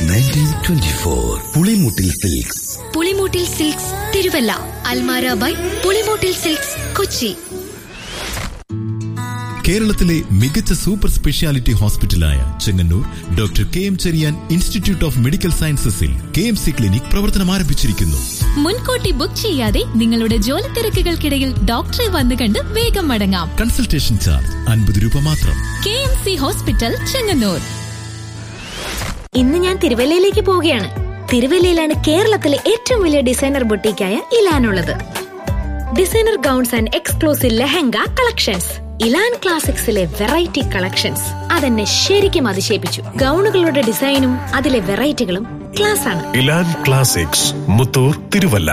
Nineteen twenty four പുളിമുട്ടിൽ silks Pulimoottil silks Thiruvalla Almara by Pulimoottil silks Kochi കേരളത്തിലെ മികച്ച സൂപ്പർ സ്പെഷ്യാലിറ്റി ഹോസ്പിറ്റലായ Chengannur doctor K M Cherian institute of medical സയൻസസിൽ K M C clinic പ്രവർത്തനം ആരംഭിച്ചിരിക്കുന്നു മുൻകൂട്ടി ബുക്ക് ചെയ്യാതെ നിങ്ങളുടെ ജോലി തിരക്കുകൾക്കിടയിൽ ഡോക്ടറെ വന്നു കണ്ട് വേഗം മടങ്ങാം കൺസൾട്ടേഷൻ ചാർജ് അൻപത് രൂപ മാത്രം K M C hospital Chengannur ഇന്ന് ഞാൻ തിരുവല്ലയിലേക്ക് പോവുകയാണ് തിരുവല്ലയിലാണ് കേരളത്തിലെ ഏറ്റവും വലിയ ഡിസൈനർ ബൊട്ടീക്കായ ഇലാനുള്ളത് designer gowns and exclusive lehenga collections Elan ക്ലാസിക്സിലെ വെറൈറ്റി കളക്ഷൻസ് അതെന്നെ ശരിക്കും അതിശയിപ്പിച്ചു ഗൗണുകളുടെ ഡിസൈനും അതിലെ വെറൈറ്റികളും ക്ലാസ് ആണ് Elan classics Muthoor Thiruvalla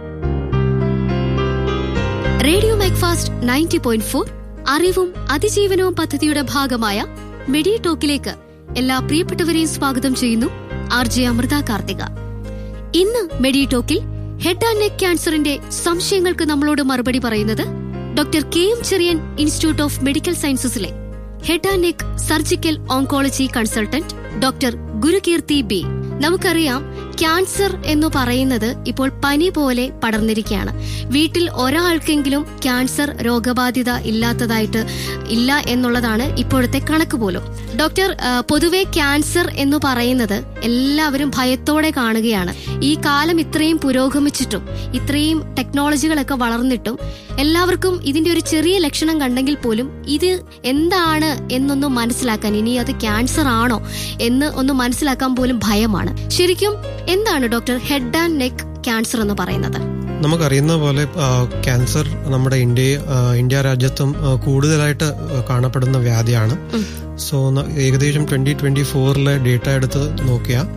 radio Macfast ninety point four അറിവും അതിജീവനവും പദ്ധതിയുടെ ഭാഗമായ മെഡി ടോക്കിലേക്ക് എല്ലാ പ്രിയപ്പെട്ടവരെയും സ്വാഗതം ചെയ്യുന്നു ആർ ജെ അമൃത കാർത്തിക ഇന്ന് മെഡി ടോക്കിൽ ഹെഡ് ആൻഡ് നെക്ക് ക്യാൻസറിന്റെ സംശയങ്ങൾക്ക് നമ്മളോട് മറുപടി പറയുന്നത് doctor K M Cherian institute of medical സയൻസസിലെ head and neck surgical oncology consultant doctor Gurukeerthi B നമുക്കറിയാം ക്യാൻസർ എന്ന് പറയുന്നത് ഇപ്പോൾ പനി പോലെ പടർന്നിരിക്കുകയാണ് വീട്ടിൽ ഒരാൾക്കെങ്കിലും ക്യാൻസർ രോഗബാധിത ഇല്ലാത്തതായിട്ട് ഇല്ല എന്നുള്ളതാണ് ഇപ്പോഴത്തെ കണക്ക് പോലും ഡോക്ടർ ആ, പൊതുവെ ക്യാൻസർ എന്ന് പറയുന്നത് എല്ലാവരും ഭയത്തോടെ കാണുകയാണ് ഈ കാലം ഇത്രയും പുരോഗമിച്ചിട്ടും ഇത്രയും ടെക്നോളജികളൊക്കെ വളർന്നിട്ടും എല്ലാവർക്കും ഇതിന്റെ ഒരു ചെറിയ ലക്ഷണം കണ്ടെങ്കിൽ പോലും ഇത് എന്താണ് എന്നൊന്നും മനസ്സിലാക്കാൻ ഇനി അത് ക്യാൻസർ ആണോ എന്ന് ഒന്ന് മനസ്സിലാക്കാൻ പോലും ഭയമാണ് ശരിക്കും എന്താണ് doctor head and neck cancer എന്ന് പറയുന്നത് നമുക്കറിയുന്ന പോലെ ആ, ക്യാൻസർ നമ്മുടെ ഇന്ത്യ ആ, ഇന്ത്യ രാജ്യത്തും ആ, കൂടുതലായിട്ട് ആ, കാണപ്പെടുന്ന വ്യാധിയാണ് സോ ന- ഏകദേശം ട്വന്റി ട്വന്റി ഫോറിലെ ഡേറ്റ എടുത്ത് നോക്കിയാൽ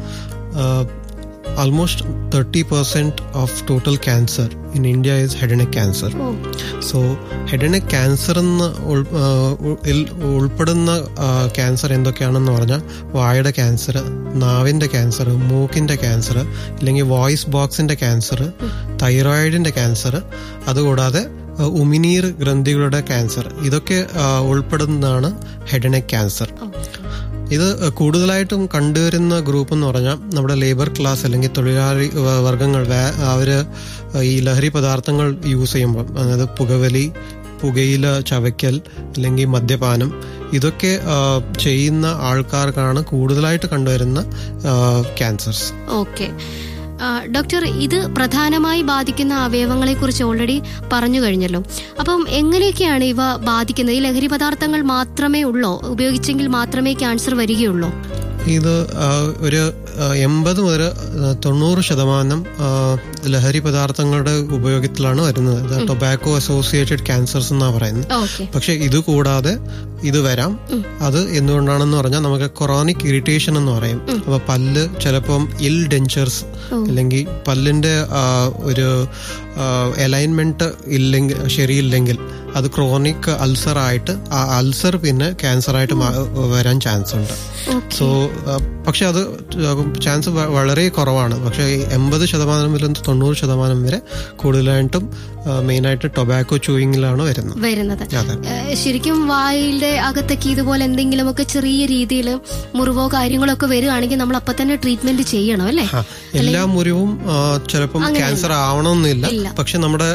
almost thirty percent of total cancer in India is head and cancer so head and cancer എന്ന് ഉൾ- ആ, ഉ- ഇൽ- ഉൾപ്പെടുന്ന ക്യാൻസർ എന്തൊക്കെയാണെന്ന് പറഞ്ഞാൽ വായുടെ ക്യാൻസർ നാവിന്റെ ക്യാൻസർ മൂക്കിന്റെ ക്യാൻസർ ഇല്ലെങ്കിൽ വോയിസ് ബോക്സിന്റെ ക്യാൻസർ തൈറോയിഡിന്റെ ക്യാൻസർ അതുകൂടാതെ ആ, ഉമിനീർ ഗ്രന്ഥികളുടെ ക്യാൻസർ ഇതൊക്കെ ആ, ഉൾപ്പെടുന്നതാണ് ഹെഡ് ആൻഡ് ക്യാൻസർ ഇത് കൂടുതലായിട്ടും കണ്ടുവരുന്ന ഗ്രൂപ്പ് എന്ന് പറഞ്ഞാൽ നമ്മുടെ ലേബർ ക്ലാസ് അല്ലെങ്കിൽ തൊഴിലാളി വ- വർഗങ്ങൾ വേ- അവര് ഈ ലഹരി പദാർത്ഥങ്ങൾ യൂസ് ചെയ്യുമ്പോൾ അതായത് പുകവലി പുകയില ചവയ്ക്കൽ അല്ലെങ്കിൽ മദ്യപാനം ഇതൊക്കെ ആ, ചെയ്യുന്ന ആൾക്കാർക്കാണ് കൂടുതലായിട്ട് കണ്ടുവരുന്ന ക്യാൻസേഴ്സ് ഓക്കെ ഡോക്ടർ ഇത് പ്രധാനമായി ബാധിക്കുന്ന അവയവങ്ങളെ കുറിച്ച് ഓൾറെഡി പറഞ്ഞു കഴിഞ്ഞല്ലോ അപ്പം എങ്ങനെയൊക്കെയാണ് ഇവ ബാധിക്കുന്നത് ഈ ലഹരി പദാർത്ഥങ്ങൾ മാത്രമേ ഉള്ളോ ഉപയോഗിച്ചെങ്കിൽ മാത്രമേ ക്യാൻസർ വരികയുള്ളൂ ഇത് ആ, ഒരു എൺപത് മുതൽ ആ, തൊണ്ണൂറ് ശതമാനം ആ, ലഹരി പദാർത്ഥങ്ങളുടെ ഉപയോഗത്തിലാണ് വരുന്നത് ടൊബാക്കോ അസോസിയേറ്റഡ് ക്യാൻസേഴ്സ് എന്നാണ് പറയുന്നത് ഓക്കെ പക്ഷെ ഇത് കൂടാതെ ഇത് വരാം അത് എന്തുകൊണ്ടാണെന്ന് പറഞ്ഞാൽ നമുക്ക് കൊറോണിക് ഇറിറ്റേഷൻ എന്ന് പറയും അപ്പൊ പല്ല് ചിലപ്പം ഇൽ ഡെഞ്ചേഴ്സ് അല്ലെങ്കിൽ പല്ലിന്റെ ആ, ഒരു അലൈൻമെന്റ് ഇല്ലെങ്കിൽ ശരിയില്ലെങ്കിൽ അത് ക്രോണിക് അൾസർ ആയിട്ട് ആ അൾസർ പിന്നെ ക്യാൻസർ ആയിട്ട് മാ- വരാൻ ചാൻസ് ഉണ്ട് സോ പക്ഷെ അത് ചാൻസ് വളരെ കുറവാണ് പക്ഷെ എൺപത് ശതമാനം മുതൽ തൊണ്ണൂറ് ശതമാനം വരെ കൂടുതലായിട്ടും മെയിനായിട്ട് ടൊബാക്കോ ചൂയിങ്ങിലാണ് വരുന്നത് വരുന്നത് അതെ ഏഹ് ശരിക്കും വായിലെ അകത്തൊക്കെ ഇതുപോലെ എന്തെങ്കിലുമൊക്കെ ചെറിയ രീതിയിൽ മുറിവോ കാര്യങ്ങളോ ഒക്കെ വരികയാണെങ്കിൽ നമ്മൾ അപ്പൊ തന്നെ ട്രീറ്റ്മെന്റ് ചെയ്യണം അല്ലേ ആ, എല്ലാ മുറിവും ആ, ചിലപ്പം ക്യാൻസർ ആവണമെന്നില്ല ഇല്ല. പക്ഷെ നമ്മുടെ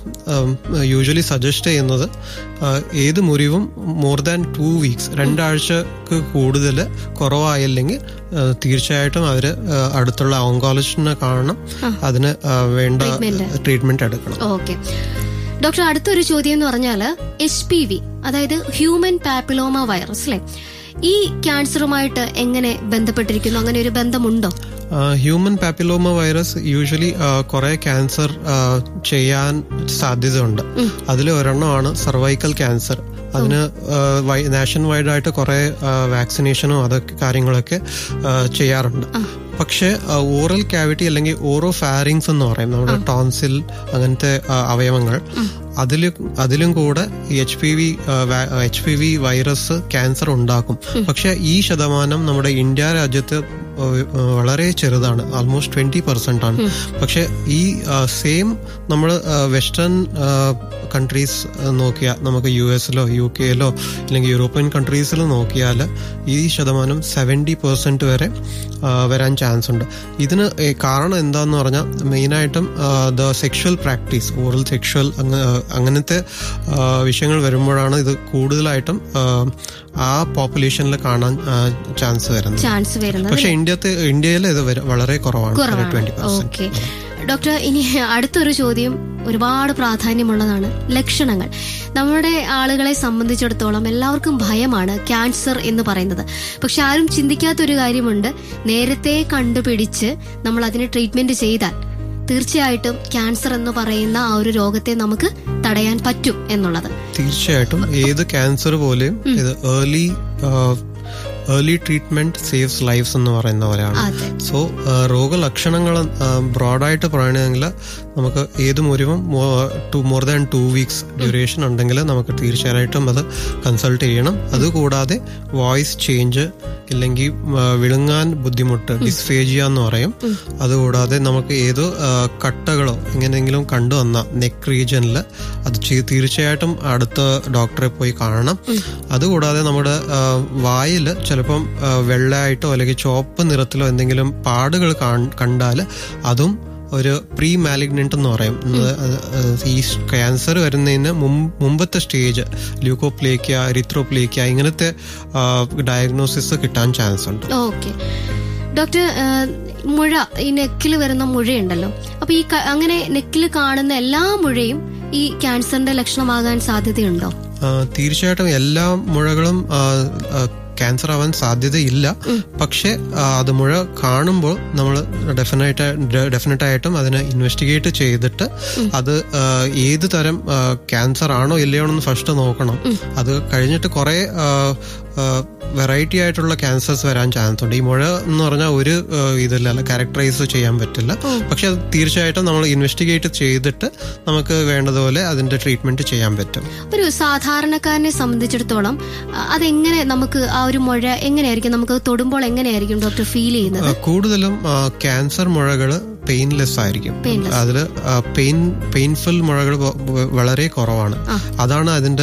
യൂഷ്വലി സജസ്റ്റ് ചെയ്യുന്നത് ആ, ഏത് മുറിവും മോർ ദാൻ ടു വീക്സ് രണ്ടാഴ്ചക്ക് കൂടുതൽ കുറവായില്ലെങ്കിൽ ആ, തീർച്ചയായിട്ടും അവര് ആ, അടുത്തുള്ള ഓങ്കോളജിസ്റ്റിനെ കാണണം അതിന് ആ, വേണ്ട Treatment. ട്രീറ്റ്മെന്റ് എടുക്കണം ഓക്കെ ഡോക്ടർ അടുത്തൊരു ചോദ്യം എന്ന് പറഞ്ഞാല് എച്ച് പി വി അതായത് ഹ്യൂമൻ പാപ്പിലോമ വൈറസ് അല്ലെ ഈ ക്യാൻസറുമായിട്ട് എങ്ങനെ ബന്ധപ്പെട്ടിരിക്കുന്നു അങ്ങനെ ഒരു ബന്ധമുണ്ടോ ഹ്യൂമൻ പാപ്പിലോമ വൈറസ് യൂഷ്വലി കുറെ ക്യാൻസർ ചെയ്യാൻ സാധ്യതയുണ്ട് അതിൽ ഒരെണ്ണമാണ് സർവൈക്കൽ ക്യാൻസർ അതിന് നാഷൻ വൈഡ് ആയിട്ട് കുറെ വാക്സിനേഷനും അതൊക്കെ കാര്യങ്ങളൊക്കെ ആ, ചെയ്യാറുണ്ട് പക്ഷെ ഓറൽ ക്യാവിറ്റി അല്ലെങ്കിൽ ഓറോ ഫാരിങ്സ് എന്ന് പറയും നമ്മുടെ ടോൺസിൽ അങ്ങനത്തെ ആ, അവയവങ്ങൾ അതിൽ അതിലും കൂടെ H P V H P V virus cancer ഉണ്ടാക്കും പക്ഷെ ഈ ശതമാനം നമ്മുടെ ഇന്ത്യ രാജ്യത്ത് വളരെ ചെറുതാണ് ആൾമോസ്റ്റ് ട്വന്റി പെർസെന്റ് ആണ് പക്ഷെ ഈ സെയിം നമ്മൾ വെസ്റ്റേൺ കൺട്രീസ് നോക്കിയാൽ നമുക്ക് യു എസിലോ യു കെയിലോ അല്ലെങ്കിൽ യൂറോപ്യൻ കൺട്രീസിൽ നോക്കിയാൽ ഈ ശതമാനം സെവൻറ്റി പെർസെന്റ് വരെ ആ, വരാൻ ചാൻസ് ഉണ്ട് ഇതിന് ഏ, കാരണം എന്താന്ന് പറഞ്ഞാൽ മെയിനായിട്ടും the sexual practice oral sexual അങ്ങനത്തെ ആ, വിഷയങ്ങൾ വരുമ്പോഴാണ് ഇത് കൂടുതലായിട്ടും ആ, ആ പോപ്പുലേഷനിൽ കാണാൻ ചാൻസ് വരുന്നത് ചാൻസ് വരുന്നത് പക്ഷെ ഇന്ത്യത്തെ ഇന്ത്യയിൽ ഇത് വര- വളരെ കുറവാണ് കുറവാണ് ട്വന്റി ഓക്കെ ഡോക്ടർ ഇനി അടുത്തൊരു ചോദ്യം ഒരുപാട് പ്രാധാന്യമുള്ളതാണ് ലക്ഷണങ്ങൾ നമ്മുടെ ആളുകളെ സംബന്ധിച്ചിടത്തോളം എല്ലാവർക്കും ഭയമാണ് ക്യാൻസർ എന്ന് പറയുന്നത് പക്ഷെ ആരും ചിന്തിക്കാത്തൊരു കാര്യമുണ്ട് നേരത്തെ കണ്ടുപിടിച്ച് നമ്മൾ അതിന് ട്രീറ്റ്മെന്റ് ചെയ്താൽ തീർച്ചയായിട്ടും ക്യാൻസർ എന്ന് പറയുന്ന ആ ഒരു രോഗത്തെ നമുക്ക് തടയാൻ പറ്റും എന്നുള്ളത് തീർച്ചയായിട്ടും ഏത് ക്യാൻസർ പോലെയും ഇത് early early treatment saves lives എന്ന് പറയുന്ന പോലെയാണ് അതെ സോ രോഗലക്ഷണങ്ങൾ ബ്രോഡായിട്ട് പറയണമെങ്കിൽ നമുക്ക് ഏത് മുറിവും two more than two weeks duration ഉണ്ടെങ്കിൽ നമുക്ക് തീർച്ചയായിട്ടും അത് കൺസൾട്ട് ചെയ്യണം അതുകൂടാതെ വോയിസ് ചേഞ്ച് ഇല്ലെങ്കിൽ ആ, വിഴുങ്ങാൻ ബുദ്ധിമുട്ട് ഡിസ്ഫേജിയ എന്ന് പറയും അതുകൂടാതെ നമുക്ക് ഏതോ ആ, കട്ടകളോ എങ്ങനെയെങ്കിലും കണ്ടുവന്ന നെക്ക് റീജിയനിൽ അത് ചെ- തീർച്ചയായിട്ടും അടുത്ത ഡോക്ടറെ പോയി കാണണം അതുകൂടാതെ നമ്മുടെ വായിൽ ചിലപ്പം ആ, വെള്ളയായിട്ടോ അല്ലെങ്കിൽ ചുവപ്പ് നിറത്തിലോ എന്തെങ്കിലും പാടുകൾ കണ്ടാൽ അതും ഒരു പ്രീ മാലിഗ്നന്റ് എന്ന് പറയും ഇത് അത് അത് ഈ ക്യാൻസർ വരുന്നതിന് മുമ്പ് മുമ്പത്തെ സ്റ്റേജ് ല്യൂക്കോപ്ലേക്ക എറിത്രോപ്ലേക്ക ഇങ്ങനത്തെ ഡയഗ്നോസിസ് കിട്ടാൻ ചാൻസ് ഉണ്ട് ഓക്കെ ഡോക്ടർ ആ, മുഴ ഈ നെക്കിൽ വരുന്ന മുഴയുണ്ടല്ലോ അപ്പൊ ഈ ക- അങ്ങനെ നെക്കിൽ കാണുന്ന എല്ലാ മുഴയും ഈ ക്യാൻസറിന്റെ ലക്ഷണമാകാൻ സാധ്യതയുണ്ടോ ആ, തീർച്ചയായിട്ടും എല്ലാ മുഴകളും ക്യാൻസർ ആവാൻ സാധ്യതയില്ല പക്ഷെ ആ, അത് മുഴ കാണുമ്പോൾ നമ്മൾ ഡെഫിനറ്റ് ഡെഫിനറ്റ് ആയിട്ടും അതിനെ ഇൻവെസ്റ്റിഗേറ്റ് ചെയ്തിട്ട് അത് ആ, ഏത് തരം ക്യാൻസർ ആണോ ഇല്ലയോ എന്ന് ഫസ്റ്റ് നോക്കണം അത് കഴിഞ്ഞിട്ട് കുറെ വെറൈറ്റി ആയിട്ടുള്ള ക്യാൻസേഴ്സ് വരാൻ ചാൻസ് ഉണ്ട് ഈ മുഴ എന്ന് പറഞ്ഞാൽ ഒരു ആ, ഇതിലല്ല ക്യാരക്ടറൈസ് ചെയ്യാൻ പറ്റില്ല പക്ഷെ അത് തീർച്ചയായിട്ടും നമ്മൾ ഇൻവെസ്റ്റിഗേറ്റ് ചെയ്തിട്ട് നമുക്ക് വേണ്ടതുപോലെ അതിന്റെ ട്രീറ്റ്മെന്റ് ചെയ്യാൻ പറ്റും ഒരു സാധാരണക്കാരനെ സംബന്ധിച്ചിടത്തോളം ആ, അതെങ്ങനെ നമുക്ക് ആ ഒരു മുഴ എങ്ങനെയായിരിക്കും നമുക്ക് തൊടുമ്പോൾ എങ്ങനെയായിരിക്കും ഡോക്ടർ ഫീൽ ചെയ്യുന്നത് ആ, കൂടുതലും ക്യാൻസർ മുഴകൾ പെയിൻലെസ് ആയിരിക്കും അതിൽ പെയിൻ പെയിൻഫുൾ മുഴകൾ വളരെ കുറവാണ് അതാണ് അതിന്റെ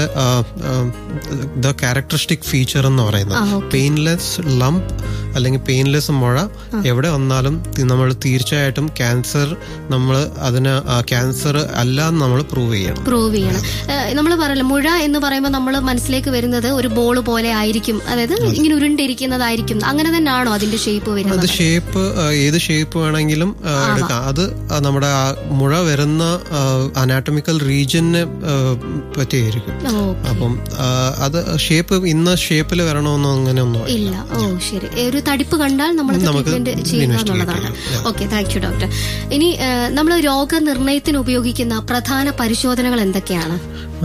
ദ ക്യാരക്ടറിസ്റ്റിക് ഫീച്ചർ എന്ന് പറയുന്നത് പെയിൻലെസ് ലംപ് അല്ലെങ്കിൽ പെയിൻലെസ് മുഴ എവിടെ വന്നാലും നമ്മൾ തീർച്ചയായിട്ടും ക്യാൻസർ നമ്മൾ അതിന് ക്യാൻസർ അല്ല എന്ന് നമ്മൾ പ്രൂവ് ചെയ്യണം പ്രൂവ് ചെയ്യണം നമ്മൾ പറയല്ലോ മുഴ എന്ന് പറയുമ്പോൾ നമ്മൾ മനസ്സിലേക്ക് വരുന്നത് ഒരു ബോൾ പോലെ ആയിരിക്കും അതായത് ഇങ്ങനെ ഉരുണ്ടിരിക്കുന്നതായിരിക്കും അങ്ങനെ തന്നെയാണോ അതിന്റെ ഷേപ്പ് അത് വരുന്നത് ഷേപ്പ് ഏത് ഷേപ്പ് വേണമെങ്കിലും ആ, എടുക്കാം അത് ആ, നമ്മുടെ ആ മുഴ വരുന്ന അനാട്ടമിക്കൽ റീജിയനെ പറ്റിയായിരിക്കും ഓ അപ്പം ആ, അത് ഷേപ്പ് ഇന്ന ഷേപ്പിൽ വരണമെന്നോ അങ്ങനെയൊന്നും ഇല്ല ഓ ശരി ഏ, ഒരു തടിപ്പ് കണ്ടാൽ നമ്മൾ നമുക്ക് ട്രീറ്റ്മെന്റ് ചെയ്യുക investigate എന്നുള്ളതാണ് ചെയ്യാം. ഓക്കെ താങ്ക് യു ഡോക്ടർ ഇനി നമ്മൾ രോഗനിർണയത്തിന് ഉപയോഗിക്കുന്ന പ്രധാന പരിശോധനകൾ എന്തൊക്കെയാണ്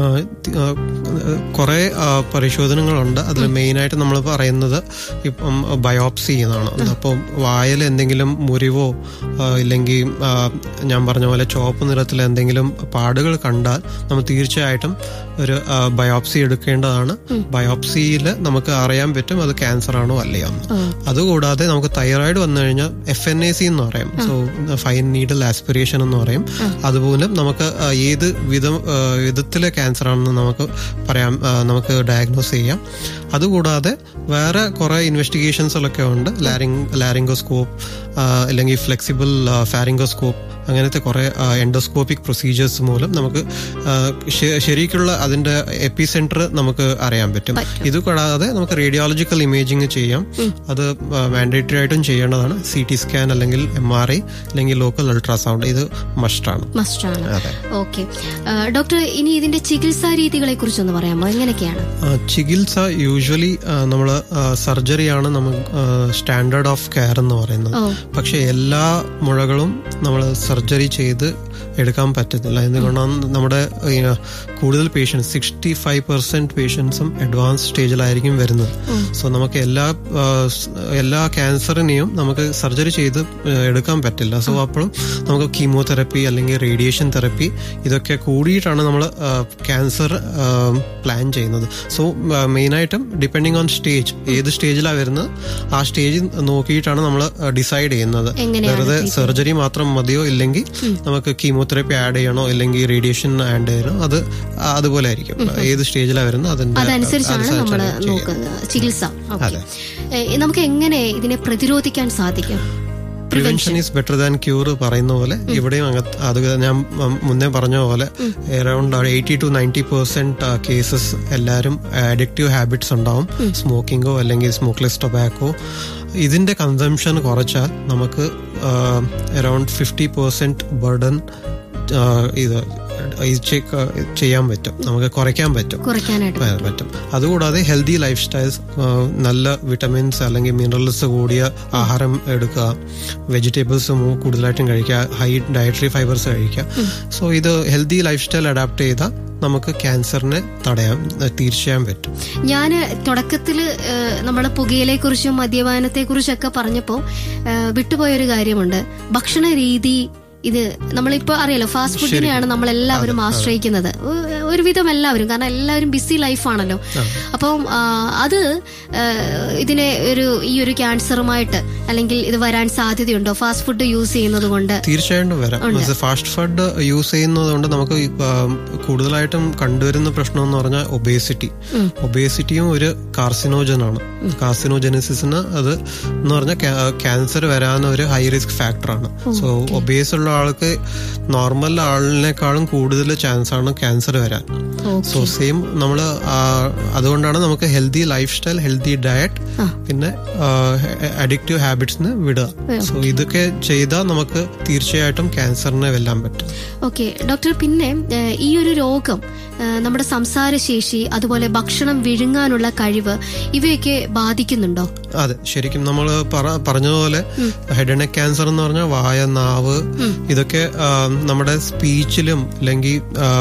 കുറെ പരിശോധനകളുണ്ട് അതിൽ മെയിനായിട്ട് നമ്മൾ പറയുന്നത് ഇപ്പം ബയോപ്സി എന്നാണ് അപ്പം വായിൽ എന്തെങ്കിലും മുറിവോ ആ, ഇല്ലെങ്കിൽ ആ, ഞാൻ പറഞ്ഞ പോലെ ചുവപ്പ് നിറത്തിൽ എന്തെങ്കിലും പാടുകൾ കണ്ടാൽ നമ്മൾ തീർച്ചയായിട്ടും ഒരു ബയോപ്സി എടുക്കേണ്ടതാണ് ബയോപ്സിയിൽ നമുക്ക് അറിയാൻ പറ്റും അത് ക്യാൻസർ ആണോ അല്ലയോ എന്ന് അതുകൂടാതെ നമുക്ക് തൈറോയിഡ് വന്നു കഴിഞ്ഞാൽ എഫ് എൻ എ സി എന്ന് പറയും സോ ഫൈൻ നീഡൽ ആസ്പിറേഷൻ എന്ന് പറയും അതുപോലെ നമുക്ക് ആ, ഏത് വിധം ആ, വിധത്തിലെ ക്യാൻസർ ആണെന്ന് നമുക്ക് പറയാം ആ, നമുക്ക് ഡയഗ്നോസ് ചെയ്യാം അതുകൂടാതെ വേറെ കുറെ ഇൻവെസ്റ്റിഗേഷൻസുകളൊക്കെ ഉണ്ട് ലാരിങ് ലാരിംഗോസ്കോപ്പ് അല്ലെങ്കിൽ ഫ്ലെക്സിബിൾ ഫാരിംഗോസ്കോപ്പ് അങ്ങനത്തെ കുറെ എൻഡോസ്കോപ്പിക് പ്രൊസീജിയേഴ്സ് മൂലം നമുക്ക് ആ, ശ- ശരിക്കുള്ള അതിന്റെ എപ്പി സെന്റർ നമുക്ക് അറിയാൻ പറ്റും ഇത് കൂടാതെ നമുക്ക് റേഡിയോളജിക്കൽ ഇമേജിംഗ് ചെയ്യാം അത് മാൻഡേറ്ററി ആയിട്ടും ചെയ്യേണ്ടതാണ് സി ടി സ്കാൻ അല്ലെങ്കിൽ എം ആർ ഐ അല്ലെങ്കിൽ ലോക്കൽ അൾട്രാസൗണ്ട് ഇത് മസ്റ്റാണ് മസ്റ്റാണ് അതെ. ഓക്കെ ഡോക്ടർ ഇനി ഇതിന്റെ ചികിത്സാ രീതികളെ കുറിച്ചൊന്ന് പറയാമോ എങ്ങനെയൊക്കെയാണ് ആ, ചികിത്സ യൂഷ്വലി നമ്മൾ സർജറിയാണ് നമ്മൾ സ്റ്റാൻഡേർഡ് ഓഫ് കെയർ എന്ന് പറയുന്നത് ഓ. പക്ഷെ എല്ലാ മുഴകളും നമ്മൾ സർജറി ചെയ്ത് എടുക്കാൻ പറ്റത്തില്ല എന്തുകൊണ്ടാണ് നമ്മുടെ ഈ, കൂടുതൽ പേഷ്യൻസ് സിക്സ്റ്റി ഫൈവ് പെർസെന്റ് പേഷ്യൻസും അഡ്വാൻസ് സ്റ്റേജിലായിരിക്കും വരുന്നത് സോ നമുക്ക് എല്ലാ ആ, സ്- എല്ലാ ക്യാൻസറിനെയും നമുക്ക് സർജറി ചെയ്ത് ആ, എടുക്കാൻ പറ്റില്ല സോ അപ്പോഴും നമുക്ക് കീമോതെറപ്പി അല്ലെങ്കിൽ റേഡിയേഷൻ തെറപ്പി ഇതൊക്കെ കൂടിയിട്ടാണ് നമ്മൾ ക്യാൻസർ പ്ലാൻ ചെയ്യുന്നത് സോ മെയിനായിട്ടും ഡിപ്പെൻഡിങ് ഓൺ സ്റ്റേജ് ഏത് സ്റ്റേജിലാണ് വരുന്നത് ആ സ്റ്റേജ് നോക്കിയിട്ടാണ് നമ്മൾ ഡിസൈഡ് ചെയ്യുന്നത് എങ്ങനെയാണ് വെറുതെ സർജറി മാത്രം മതിയോ ഇല്ലെങ്കിൽ നമുക്ക് കീമോതെറപ്പി ആഡ് ചെയ്യണോ അല്ലെങ്കിൽ റേഡിയേഷൻ ആഡ് ചെയ്യണോ അത് അതുപോലെ ആയിരിക്കും ഏത് സ്റ്റേജിലാണ് വരുന്നത് അതിന്റെ അതനുസരിച്ചാണ് നമ്മൾ അതനുസരിച്ചാണ് ചെയ്യുന്നത്. നോക്കുന്നത് ചികിത്സ ഓക്കെ അതെ. നമുക്ക് എങ്ങനെ ഇതിനെ പ്രതിരോധിക്കാൻ സാധിക്കും prevention is better than cure പറയുന്ന പോലെ ഇവിടെയും അങ്ങ- അത് ഞാൻ ഉം, മുന്നേ പറഞ്ഞ പോലെ around eighty two ninety percent cases എല്ലാവരും അഡിക്റ്റീവ് ഹാബിറ്റ്സ് ഉണ്ടാവും സ്മോക്കിങ്ങോ അല്ലെങ്കിൽ സ്മോക്ക്ലെസ് ടൊബാക്കോ ഇതിന്റെ കൺസംഷൻ കുറച്ചാൽ നമുക്ക് അറൌണ്ട് ഫിഫ്റ്റി പെർസെന്റ് ബർഡൻ ഇത് ഇത് ചെ- ചെയ്യാൻ പറ്റും നമുക്ക് കുറയ്ക്കാൻ പറ്റും കുറയ്ക്കാനായിട്ട് പ- പറ്റും അതുകൂടാതെ ഹെൽത്തി ലൈഫ് സ്റ്റൈൽസ് നല്ല വിറ്റമിൻസ് അല്ലെങ്കിൽ മിനറൽസ് കൂടിയ ആഹാരം എടുക്കുക വെജിറ്റബിൾസ് കൂടുതലായിട്ടും കഴിക്കുക ഹൈ ഡയറ്ററി ഫൈബേഴ്സ് കഴിക്കുക സോ ഇത് ഹെൽത്തി ലൈഫ് സ്റ്റൈൽ അഡാപ്റ്റ് ചെയ്താൽ നമുക്ക് ക്യാൻസറിനെ തടയാൻ ഏഹ്, തീർച്ചയായും പറ്റും ഞാൻ തുടക്കത്തിൽ നമ്മൾ പുകയിലെ കുറിച്ചും മദ്യപാനത്തെ കുറിച്ചൊക്കെ പറഞ്ഞപ്പോ ഏഹ്, വിട്ടുപോയൊരു കാര്യമുണ്ട് ഭക്ഷണ രീതി ഇത് നമ്മളിപ്പോ അറിയാലോ ഫാസ്റ്റ് ഫുഡിനെയാണ് നമ്മൾ എല്ലാവരും ആശ്രയിക്കുന്നത് ഒ- ഒരുവിധം എല്ലാവരും കാരണം എല്ലാവരും ബിസി ലൈഫാണല്ലോ അപ്പം ആ, അത് ഏഹ്, ഇതിനെ ഒരു ഈ ഒരു ക്യാൻസറുമായിട്ട് അല്ലെങ്കിൽ ഇത് വരാൻ സാധ്യതയുണ്ടോ ഫാസ്റ്റ് ഫുഡ് യൂസ് ചെയ്യുന്നത് കൊണ്ട് തീർച്ചയായിട്ടും വരാം ഫാസ്റ്റ് ഫുഡ് യൂസ് ചെയ്യുന്നത് കൊണ്ട് നമുക്ക് ഈ, ആ, കൂടുതലായിട്ടും കണ്ടുവരുന്ന പ്രശ്നം എന്ന് പറഞ്ഞാൽ ഒബേസിറ്റി ഒബേസിറ്റിയും ഒരു കാർസിനോജൻ ആണ് കാർസിനോജനസിന് അത് എന്ന് പറഞ്ഞാൽ ക്യാൻസർ വരാൻ ഒരു ഹൈ റിസ്ക് ഫാക്ടറാണ് സോ ഒബേസ് ഉള്ള ആൾക്ക് നോർമൽ ആളിനേക്കാളും കൂടുതൽ ചാൻസ് ആണ് ക്യാൻസർ വരാൻ സോ സെയിം നമ്മൾ അതുകൊണ്ടാണ് നമുക്ക് healthy lifestyle healthy diet പിന്നെ അഡിക്റ്റീവ് ഹാബിറ്റ്സിന് വിടുക സോ ഇതൊക്കെ ചെയ്താൽ നമുക്ക് തീർച്ചയായിട്ടും ക്യാൻസറിനെ വെല്ലാൻ പറ്റും ഓക്കെ ഡോക്ടർ പിന്നെ ഏഹ്, ഈ ഒരു രോഗം ഏഹ്, നമ്മുടെ സംസാരശേഷി അതുപോലെ ഭക്ഷണം വിഴുങ്ങാനുള്ള കഴിവ് ഇവയൊക്കെ ബാധിക്കുന്നുണ്ടോ അതെ ശരിക്കും നമ്മൾ പറഞ്ഞതുപോലെ ഹെഡ് ആൻഡ് ക്യാൻസർ എന്ന് പറഞ്ഞാൽ വായ നാവ് ഇതൊക്കെ ആ, നമ്മുടെ സ്പീച്ചിലും അല്ലെങ്കിൽ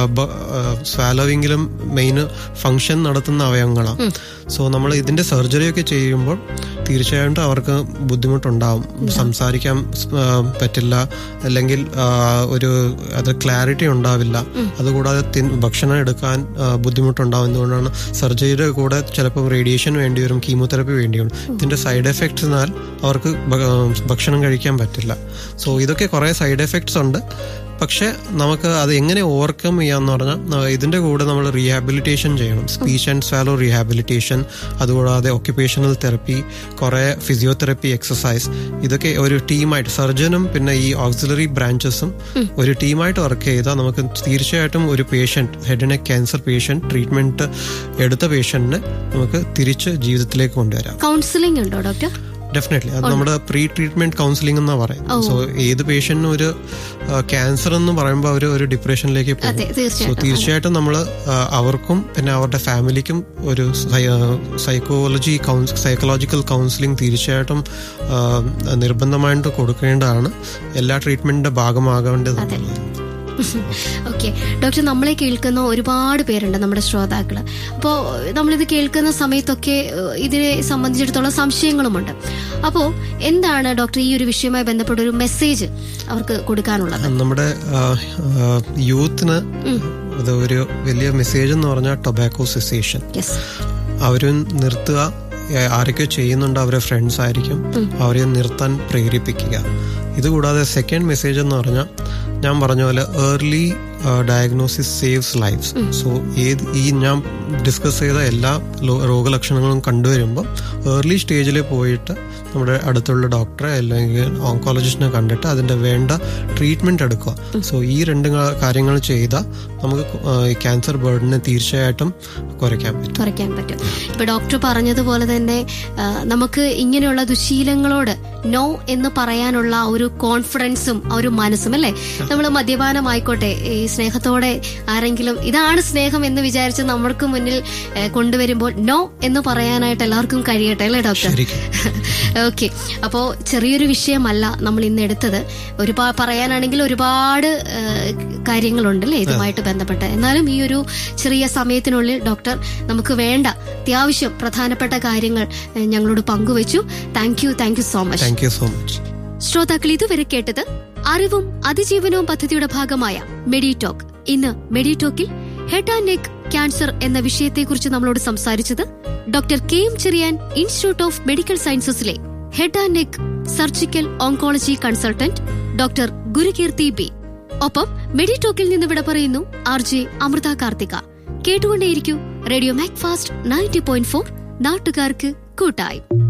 സ്വാലോവിങ്ങിലും മെയിൻ ഫങ്ഷൻ നടത്തുന്ന അവയവങ്ങളാണ് സോ നമ്മൾ ഇതിന്റെ സർജറി ഒക്കെ ചെയ്യുമ്പോൾ തീർച്ചയായിട്ടും അവർക്ക് ബുദ്ധിമുട്ടുണ്ടാവും സംസാരിക്കാൻ ആ, പറ്റില്ല അല്ലെങ്കിൽ ആ, ഒരു അത് ക്ലാരിറ്റി ഉണ്ടാവില്ല അതുകൂടാതെ തിൻ- ഭക്ഷണം എടുക്കാൻ ആ, ബുദ്ധിമുട്ടുണ്ടാവും എന്തുകൊണ്ടാണ് സർജറിയുടെ കൂടെ ചിലപ്പോൾ റേഡിയേഷൻ വേണ്ടി വരും കീമോതെറപ്പി വേണ്ടി വരും ഇതിന്റെ സൈഡ് എഫക്ട്സിനാൽ അവർക്ക് ഭ- ആ, ഭക്ഷണം കഴിക്കാൻ പറ്റില്ല സോ ഇതൊക്കെ കുറെ സൈഡ് എഫക്ട്സ് ഉണ്ട് പക്ഷെ നമുക്ക് അത് എങ്ങനെ ഓവർകം ചെയ്യാന്ന് പറഞ്ഞാൽ ന- ഇതിന്റെ കൂടെ നമ്മൾ റീഹാബിലിറ്റേഷൻ ചെയ്യണം സ്പീച്ച് ആൻഡ് സ്വാലോ റീഹാബിലിറ്റേഷൻ അതുകൂടാതെ ഒക്യുപേഷണൽ തെറപ്പി കുറെ ഫിസിയോതെറപ്പി എക്സസൈസ് ഇതൊക്കെ ഒരു ടീമായിട്ട് സർജനും പിന്നെ ഈ ഓക്സിലറി ബ്രാഞ്ചസും ഒരു ടീമായിട്ട് വർക്ക് ചെയ്താൽ നമുക്ക് തീർച്ചയായിട്ടും ഒരു patient head and cancer patient treatment എടുത്ത പേഷ്യന്റിനെ നമുക്ക് തിരിച്ച് ജീവിതത്തിലേക്ക് കൊണ്ടുവരാം കൗൺസിലിംഗ് ഉണ്ടോ ഡോക്ടർ ഡെഫിനറ്റ്ലി അത് നമ്മുടെ പ്രീ ട്രീറ്റ്മെന്റ് കൗൺസിലിംഗ് എന്നാ പറയുന്നത് സോ ഏത് പേഷ്യന്റിനും ഒരു ക്യാൻസർ എന്ന് പറയുമ്പോൾ അവർ ഒരു ഡിപ്രഷനിലേക്ക് പോകും അതെ, തീർച്ചയായിട്ടും. സോ തീർച്ചയായിട്ടും നമ്മൾ അവർക്കും പിന്നെ അവരുടെ ഫാമിലിക്കും ഒരു സൈക്കോളജി സൈക്കോളജിക്കൽ കൗൺസിലിംഗ് തീർച്ചയായിട്ടും ആ, നിർബന്ധമായിട്ട് കൊടുക്കേണ്ടതാണ് എല്ലാ ട്രീറ്റ്മെന്റിന്റെ ഭാഗമാകേണ്ടതാണ് ഓക്കെ ഡോക്ടർ നമ്മളെ കേൾക്കുന്ന ഒരുപാട് പേരുണ്ട് നമ്മുടെ ശ്രോതാക്കള് അപ്പോൾ നമ്മളിത് കേൾക്കുന്ന സമയത്തൊക്കെ ഏഹ്, ഇതിനെ സംബന്ധിച്ചിടത്തോളം സംശയങ്ങളുമുണ്ട് അപ്പോൾ എന്താണ് ഡോക്ടർ ഈ ഒരു വിഷയവുമായി ബന്ധപ്പെട്ട ഒരു മെസ്സേജ് അവർക്ക് കൊടുക്കാനുള്ളത് നമ്മുടെ യൂത്തിന് അത് ഒരു വലിയ മെസ്സേജ് എന്ന് പറഞ്ഞാൽ ടൊബാക്കോ സെസേഷൻ യെസ് അവരും നിർത്തുക ഏ- ആരൊക്കെ ചെയ്യുന്നുണ്ട് അവരെ ഫ്രണ്ട്സ് ആയിരിക്കും അവരെ നിർത്താൻ പ്രേരിപ്പിക്കുക ഇതുകൂടാതെ സെക്കൻഡ് മെസ്സേജ് എന്ന് പറഞ്ഞാൽ ഞാൻ പറഞ്ഞ പോലെ early diagnosis saves lives so ഏത് ഈ ഞാൻ ഡിസ്കസ് ചെയ്ത എല്ലാ ലോ- രോഗലക്ഷണങ്ങളും കണ്ടുവരുമ്പോൾ ഏർലി സ്റ്റേജിൽ പോയിട്ട് നമ്മുടെ അടുത്തുള്ള ഡോക്ടറെ അല്ലെങ്കിൽ ഓങ്കോളജിസ്റ്റിനെ കണ്ടിട്ട് അതിന്റെ വേണ്ട ട്രീറ്റ്മെന്റ് എടുക്കുക സോ ഈ രണ്ട് ക- കാര്യങ്ങൾ ചെയ്താൽ നമുക്ക് ക്യാൻസർ ബേർഡിനെ തീർച്ചയായിട്ടും കുറയ്ക്കാൻ പറ്റും കുറയ്ക്കാൻ പറ്റും ഇപ്പൊ ഡോക്ടർ പറഞ്ഞതുപോലെ തന്നെ ആ, നമുക്ക് ഇങ്ങനെയുള്ള ദുശീലങ്ങളോട് നോ എന്ന് പറയാനുള്ള ആ ഒരു കോൺഫിഡൻസും ആ ഒരു മനസ്സും അല്ലേ നമ്മൾ മദ്യപാനമായിക്കോട്ടെ ഈ സ്നേഹത്തോടെ ആരെങ്കിലും ഇതാണ് സ്നേഹം എന്ന് വിചാരിച്ച് നമ്മൾക്കും മുന്നിൽ ഏ, കൊണ്ടുവരുമ്പോൾ നോ എന്ന് പറയാനായിട്ട് എല്ലാവർക്കും കഴിയട്ടെ അല്ലേ ഡോക്ടർ ശരിക്കും. ഓക്കെ അപ്പോ ചെറിയൊരു വിഷയമല്ല നമ്മൾ ഇന്ന് എടുത്തത് ഒരുപാട് പറയാനാണെങ്കിൽ ഒരുപാട് ഏ, കാര്യങ്ങളുണ്ട് അല്ലേ ഇതുമായിട്ട് ബന്ധപ്പെട്ട് എന്നാലും ഈ ഒരു ചെറിയ സമയത്തിനുള്ളിൽ ഡോക്ടർ നമുക്ക് വേണ്ട അത്യാവശ്യം പ്രധാനപ്പെട്ട കാര്യങ്ങൾ ഏ, ഞങ്ങളോട് പങ്കുവച്ചു thank you thank you so much thank you so much ശ്രോതാക്കൾ ഇതുവരെ കേട്ടത് അറിവും അതിജീവനവും പദ്ധതിയുടെ ഭാഗമായ മെഡിടോക്ക് ഇന്ന് മെഡിടോക്കിൽ ഹെഡ് ആൻഡ് നെക്ക് ക്യാൻസർ എന്ന വിഷയത്തെക്കുറിച്ച് നമ്മളോട് സംസാരിച്ചത് doctor K M Cherian institute of medical സയൻസസിലെ head and neck surgical oncology consultant doctor Gurukeerthi B ഒപ്പം മെഡിടോക്കിൽ നിന്ന് വിട പറയുന്നു ആർ ജെ അമൃത കാർത്തിക കേട്ടുകൊണ്ടേയിരിക്കൂ radio Mac fast ninety point four നാട്ടുകാർക്ക് കൂട്ടായി